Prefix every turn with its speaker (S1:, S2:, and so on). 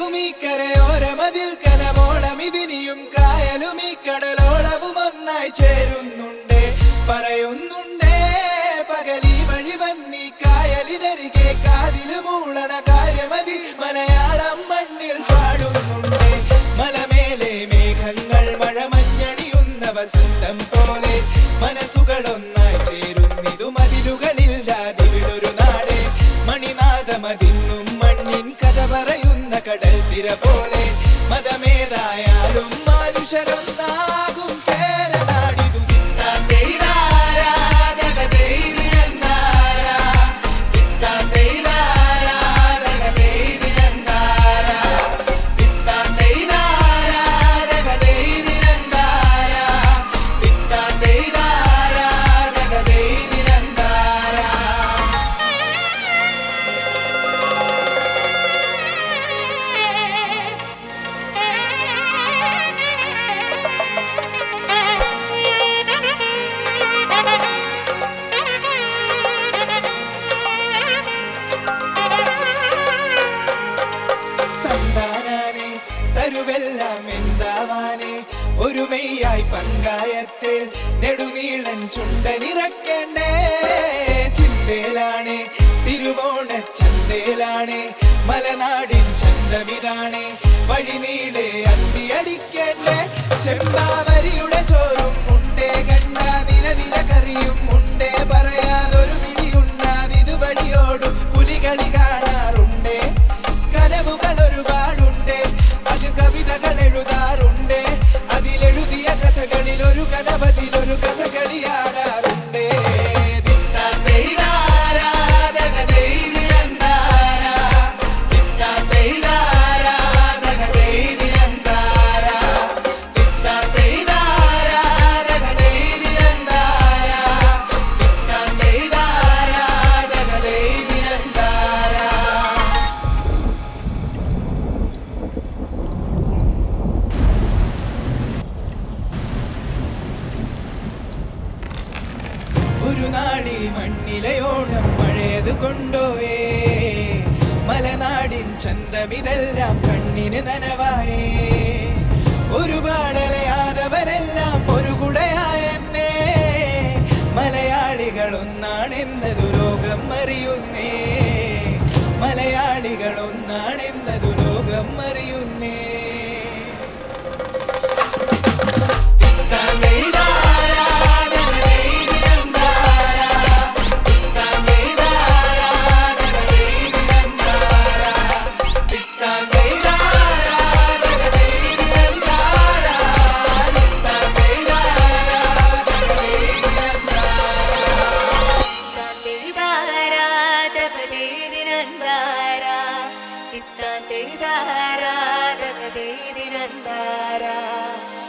S1: തീരവും ഈ കരയോരമതിൽ കനമോളം ഇതിനിയും കായലും ഈ കടലോളവും ഒന്നായി ചേരുന്നുണ്ട് പറയുന്നുണ്ടേ പകലി വഴി വന്നി കായലിനരികെ കാതില് മൂളണ കാര്യമതി മലയാളം മണ്ണിൽ പാടുന്നുണ്ട് മലമേലെ മേഘങ്ങൾ മഴമഞ്ഞണിയുന്ന വസന്തം പോലെ മനസ്സുകളൊന്നായി ചേരുന്നിതു മതിലുകളില്ലാതിവിടൊരു നാട് മണിനാഥമതിന്നും മണ്ണിൻ കഥ പറയുന്ന കടൽ തിര പോലെ മതമേതായാലും മനുഷ്യരൊന്നാകും പേരനാടിതു തിന്നാൻ തെയ്താരാ, ദഗ തെയ്തിരന്നാരാ. തിന്നാൻ തെയ്താരാ, ദഗ തെയ്തിരന്നാരാ. തിന്നാൻ തെയ്താരാ, ദഗ തെയ്തിരന്നാരാ. തിന്നാൻ തെയ്താരാ, ദഗ തെയ്തിരന്നാരാ. തന്താനാനെ തരുവെല്ലാം എന്താവാനെ ഒരു മെയ്യായി പങ്കായത്തിൽ നെടുനീളൻ ചുണ്ടനിറക്കണ്ടേ ചിന്തയിലാണ് തിരുവോണ ചന്തയിലാണ് മലനാടിൻ ചന്തമിതാണ് വഴിനീളെ അന്തിയടിക്കണ്ടേ ചെമ്പാവരിയുടെ ചോറും ഉണ്ടേ കണ്ട നില നില കറിയും ഉണ്ടേ പറയാതൊരു പിടിയുണ്ടാതിതുവഴിയോടും പുലികളി കാണാറുണ്ടേ കനവുകൾ ഒരുപാടുണ്ട് അത് കവിതകൾ എഴുതാറുണ്ട് അതിലെഴുതിയ കഥകളിൽ ഒരു കഥപതിലൊരു കഥകളിയാടാറുണ്ട് തിന്നാൻ തെയ്താരാ, ദഗ തെയ്തിരന്താരാ. തിന്നാൻ തെയ്താരാ, ദഗ തെയ്തിരന്താരാ. തിന്നാൻ തെയ്താരാ, ദഗ തെയ്തിരന്താരാ. തിന്നാൻ തെയ്താരാ, ദഗ തെയ്തിരന്താരാ. ഒരു നാടി മണ്ണിലയോണം മഴയത് കൊണ്ടോവേ മലനാടിൻ ചന്തമിതെല്ലാം കണ്ണിന് നനവായേ ഒരുപാടലയാതവരെല്ലാം ഒരു കുടയായെന്നേ മലയാളികൾ ഒന്നാണെന്നതു ലോകം അറിയുന്നേ മലയാളികൾ ഒന്നാണെന്നതു ലോകം അറിയുന്നേ തിന്നാൻ തെയ്താരാ, ദഗ തെയ്തിരന്താരാ. തിന്നാൻ തെയ്താരാ, ദഗ തെയ്തിരന്താരാ. തിന്നാൻ തെയ്താരാ, ദഗ തെയ്തിരന്താരാ. തിന്നാൻ തെയ്താരാ, ദഗ തെയ്തിരന്താരാ.
S2: തിത്താൻ തെയ്താരാ തപതേ ദിനന്താരാ